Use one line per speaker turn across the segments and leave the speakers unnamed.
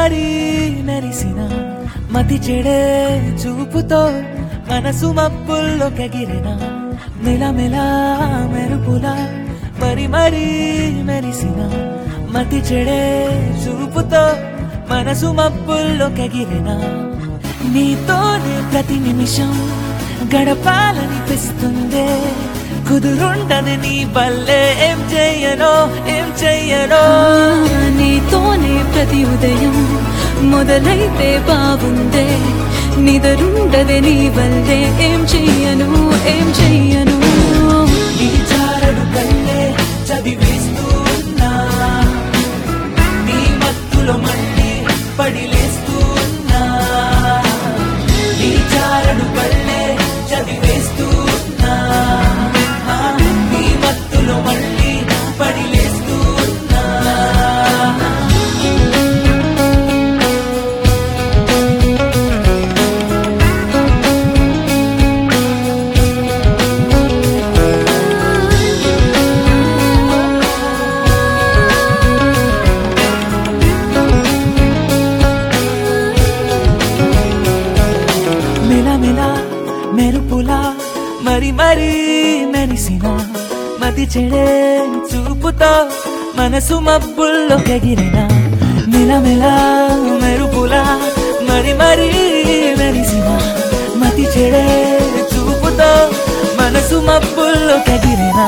మరీ మెరిసిన మతి చెడే చూపుతో మనసు మబ్బుల్లో కగిరిన మెలమెల మెరుపులా మరి మరీ మెరిసిన మతి చెడే చూపుతో మనసు మబ్బుల్లో కగిరిన నీతోనే ప్రతి నిమిషం గడపాలనిపిస్తుందే కుదురుండని నీ వల్లే ఏం చెయ్యనో ఏం చెయ్యనో
నీతోనే ప్రతి ఉదయం మొదలైతే బాగుందే నిదరుండదే నీ వల్లే ఏం చెయ్యను ఏం చెయ్యను
నీ చారడు కళ్ళే చదివేస్తూ ఉన్నా నీ మత్తులో మళ్ళీ పడిలేస్తూ ఉన్నా నీ చారడు కళ్ళే చదివేస్తూ ఉన్నా నీ మత్తులో మళ్ళీ పడిలేస్తూ ఉన్నా మెలమెల మెరుపులా మరి మరి మెరిసిన మతి చెడే చూపుతో మనసు మబ్బుల్లో కగిరిన మెలమెల మెరుపులా మరి మరి మెరిసిన మతి చెడే చూపుతో మనసు మబ్బుల్లో కగిరినా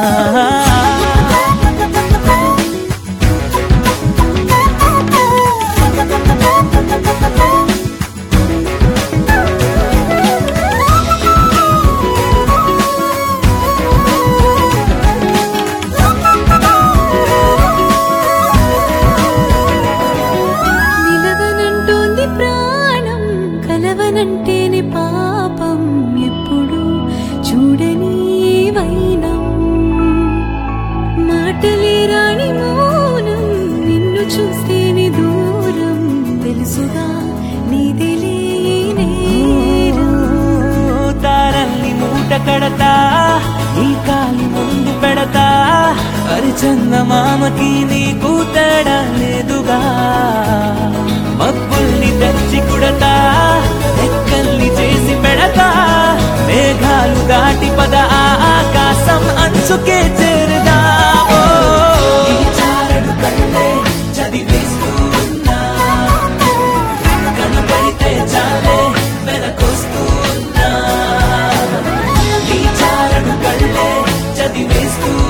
నిలవనంటోంది ప్రాణం కలవనంటేనే పాపం ఎప్పుడు చూడని వైనం మాటలే రాని మౌనం నిన్ను చూస్తేనే దూరం తెలుసుగా నీదిలే నేరం
తారల్ని మూట కడతా ఈ కాలి ముందు పెడతా అరిచందమామకి నీకు తేడా లేదుగా మబ్బుల్ని తెచ్చి కుడతా ఎక్కల్ని చేసి పెడతా మేఘాలు దాటి పద ఆ ఆకాశం అంచుకే చేరదా ఓ, ఈ చారడు కళ్ళే చదివేస్తూ ఉన్నా కనపడితే చాలే వెనకొస్తూ ఉన్నా నీ చారడు కళ్ళే చదివేస్తూ